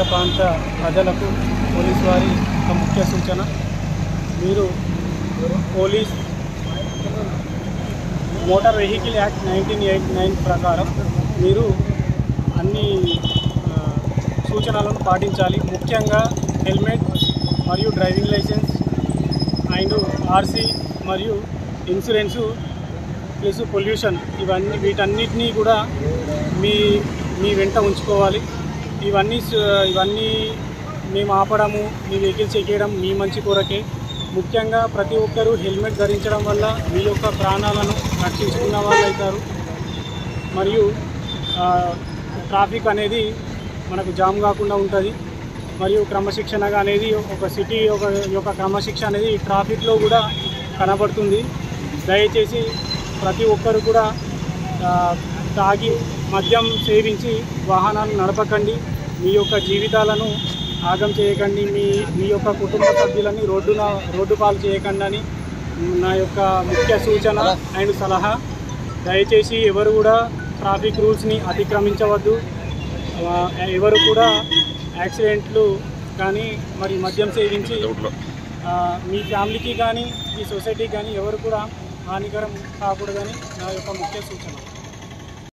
ప్రాంత ప్రజలకు పోలీస్ వారి ఒక ముఖ్య సూచన మీరు police motor vehicle act nineteen eighty nine ప్రకారం మీరు అన్ని ఆ, సూచనలను పాటించాలి ముఖ్యంగా హెల్మెట్ మరియు డ్రైవింగ్ లైసెన్స్ అండ్ ఆర్సీ మరియు ఇన్సూరెన్సు ప్లస్ పొల్యూషన్ ఇవన్నీ వీటన్నిటినీ కూడా మీ మీ వెంట ఉంచుకోవాలి ఇవన్నీ స- ఇవన్నీ మేము ఆపడము మీ వెహికల్ చెక్ చేయడం మీ మంచి కొరకే ముఖ్యంగా ప్రతి ఒక్కరూ హెల్మెట్ ధరించడం వల్ల మీ యొక్క ప్రాణాలను రక్షించుకున్న వాళ్ళు అవుతారు మరియు ఆ, ట్రాఫిక్ అనేది మనకు జామ్ కాకుండా ఉంటుంది మరియు క్రమశిక్షణగా అనేది ఒక సిటీ ఒక యొక్క క్రమశిక్షణ అనేది ట్రాఫిక్లో కూడా కనబడుతుంది దయచేసి ప్రతి ఒక్కరు కూడా ఆ, తాగి మద్యం సేవించి వాహనాలు నడపకండి మీ యొక్క జీవితాలను ఆగం చేయకండి మీ మీ యొక్క కుటుంబ సభ్యులని రోడ్డున రోడ్డు పాలు చేయకండి అని నా యొక్క ముఖ్య సూచన అండ్ సలహా దయచేసి ఎవరు కూడా ట్రాఫిక్ రూల్స్ని అతిక్రమించవద్దు ఆ, ఎవరు కూడా యాక్సిడెంట్లు కానీ మరి మద్యం సేవించి ఆ, మీ ఫ్యామిలీకి కానీ ఈ సొసైటీకి కానీ ఎవరు కూడా హానికరం కాకూడదని నా యొక్క ముఖ్య సూచన